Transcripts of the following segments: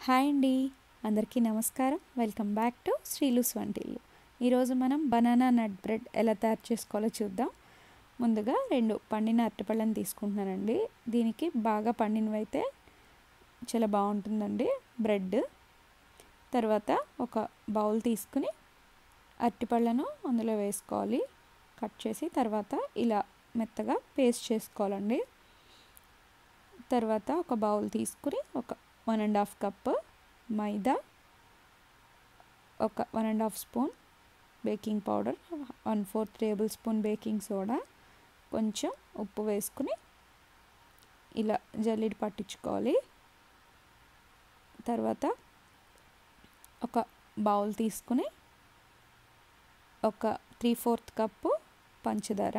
hi అండి అందరికీ నమస్కారం వెల్కమ్ బ్యాక్ టు శ్రీలుస్ వంటిల్లు ఈరోజు మనం బనానా నట్ బ్రెడ్ ఎలా తయారు చేసుకోవాలో చూద్దాం ముందుగా రెండు పండిన అరటిపళ్ళని తీసుకుంటున్నానండి దీనికి బాగా పండినవైతే చాలా బాగుంటుందండి బ్రెడ్ తర్వాత ఒక బౌల్ తీసుకుని అరటిపళ్ళను అందులో వేసుకోవాలి కట్ చేసి తర్వాత ఇలా మెత్తగా పేస్ట్ చేసుకోవాలండి తర్వాత ఒక బౌల్ తీసుకుని ఒక one and half cup maida ఒక one and half spoon baking powder one fourth tablespoon baking soda కొంచెం ఉప్పు వేసుకుని ఇలా జల్లిడి పట్టించుకోవాలి తర్వాత ఒక బౌల్ తీసుకుని ఒక త్రీ ఫోర్త్ కప్పు పంచదార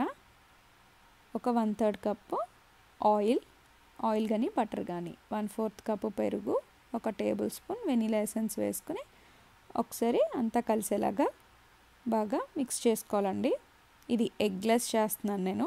ఒక one third cup oil oil కానీ బటర్ కానీ వన్ ఫోర్త్ కప్పు పెరుగు ఒక టేబుల్ స్పూన్ వెనీలా ఎసెన్స్ వేసుకుని ఒకసారి అంతా కలిసేలాగా బాగా మిక్స్ చేసుకోవాలండి ఇది ఎగ్లెస్ చేస్తున్నాను నేను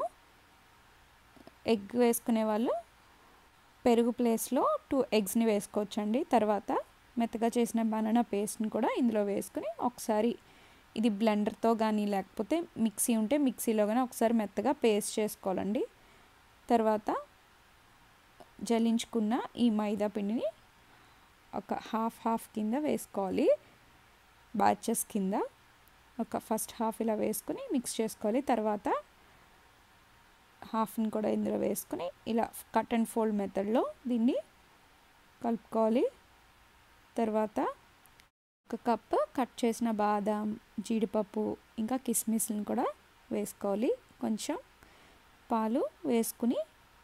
ఎగ్ వేసుకునే వాళ్ళు పెరుగు ప్లేస్లో టూ ఎగ్స్ని వేసుకోవచ్చండి తర్వాత మెత్తగా చేసిన బనానా పేస్ట్ని కూడా ఇందులో వేసుకుని ఒకసారి ఇది బ్లెండర్తో కానీ లేకపోతే మిక్సీ ఉంటే మిక్సీలో కానీ ఒకసారి మెత్తగా పేస్ట్ చేసుకోవాలండి తర్వాత జల్లించుకున్న ఈ మైదా పిండిని ఒక హాఫ్ హాఫ్ కింద వేసుకోవాలి బ్యాచెస్ కింద ఒక ఫస్ట్ హాఫ్ ఇలా వేసుకుని మిక్స్ చేసుకోవాలి తర్వాత హాఫ్ని కూడా ఇందులో వేసుకుని ఇలా కట్ అండ్ ఫోల్డ్ మెథడ్లో దీన్ని కలుపుకోవాలి తర్వాత ఒక కప్ కట్ చేసిన బాదం జీడిపప్పు ఇంకా కిస్మిస్ని కూడా వేసుకోవాలి కొంచెం పాలు వేసుకుని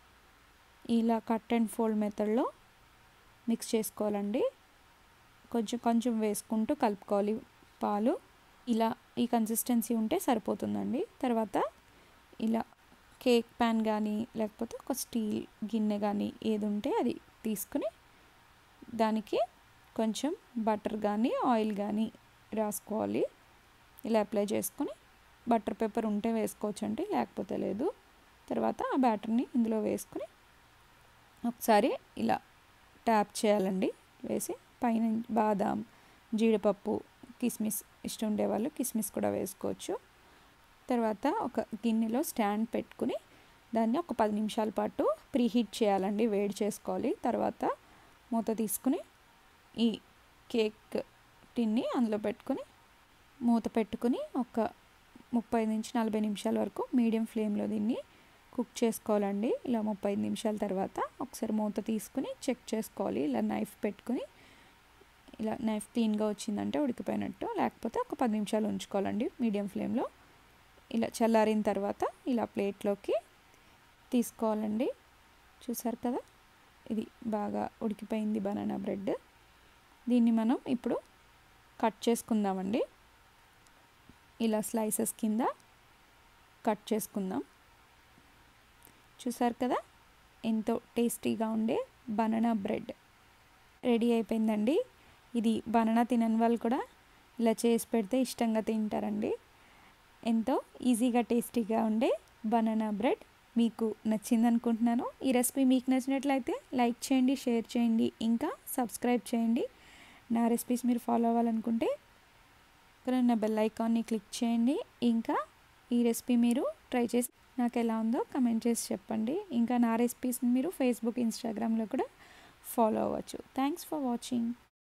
ఇలా కట్ అండ్ ఫోల్డ్ మెథడ్లో మిక్స్ చేసుకోవాలండి కొంచెం కొంచెం వేసుకుంటూ కలుపుకోవాలి పాలు ఇలా ఈ కన్సిస్టెన్సీ ఉంటే సరిపోతుందండి తర్వాత ఇలా కేక్ ప్యాన్ కానీ లేకపోతే ఒక స్టీల్ గిన్నె కానీ ఏది ఉంటే అది తీసుకుని దానికి కొంచెం బటర్ కానీ ఆయిల్ కానీ రాసుకోవాలి ఇలా అప్లై చేసుకొని బటర్ పేపర్ ఉంటే వేసుకోవచ్చు అండి లేకపోతే లేదు తర్వాత ఆ బ్యాటర్ని ఇందులో వేసుకుని ఒకసారి ఇలా ట్యాప్ చేయాలండి వేసి పైన బాదాం జీడిపప్పు కిస్మిస్ ఇష్టం ఉండేవాళ్ళు కిస్మిస్ కూడా వేసుకోవచ్చు తర్వాత ఒక గిన్నెలో స్టాండ్ పెట్టుకుని దాన్ని ఒక పది నిమిషాల పాటు ప్రీహీట్ చేయాలండి వేడి చేసుకోవాలి తర్వాత మూత తీసుకుని ఈ కేక్ టిన్ని అందులో పెట్టుకుని మూత పెట్టుకుని ఒక ముప్పై నుంచి నలభై నిమిషాల వరకు మీడియం ఫ్లేమ్లో దీన్ని కుక్ చేసుకోవాలండి ఇలా ముప్పై నిమిషాల తర్వాత ఒకసారి మూత తీసుకుని చెక్ చేసుకోవాలి ఇలా నైఫ్ పెట్టుకుని ఇలా నైఫ్ క్లీన్గా వచ్చిందంటే ఉడికిపోయినట్టు లేకపోతే ఒక పది నిమిషాలు ఉంచుకోవాలండి మీడియం ఫ్లేమ్లో ఇలా చల్లారిన తర్వాత ఇలా ప్లేట్లోకి తీసుకోవాలండి చూసారు కదా ఇది బాగా ఉడికిపోయింది బనానా బ్రెడ్ దీన్ని మనం ఇప్పుడు కట్ చేసుకుందామండి ఇలా స్లైసెస్ కింద కట్ చేసుకుందాం చూసారు కదా ఎంతో టేస్టీగా ఉండే బనానా బ్రెడ్ రెడీ అయిపోయిందండి ఇది బనానా తినని వాళ్ళు కూడా ఇలా చేసి పెడితే ఇష్టంగా తింటారండి ఎంతో ఈజీగా టేస్టీగా ఉండే బనానా బ్రెడ్ మీకు నచ్చింది అనుకుంటున్నాను ఈ రెసిపీ మీకు నచ్చినట్లయితే లైక్ చేయండి షేర్ చేయండి ఇంకా సబ్స్క్రైబ్ చేయండి నా రెసిపీస్ మీరు ఫాలో అవ్వాలనుకుంటే ఇక్కడ ఉన్న బెల్ ఐకాన్ని క్లిక్ చేయండి ఇంకా ఈ రెసిపీ మీరు ట్రై చేసి నాకు ఎలా ఉందో కమెంట్ చేసి చెప్పండి ఇంకా నా రెసిపీస్ని మీరు ఫేస్బుక్ ఇన్స్టాగ్రామ్లో కూడా ఫాలో అవ్వచ్చు థ్యాంక్స్ ఫర్ వాచింగ్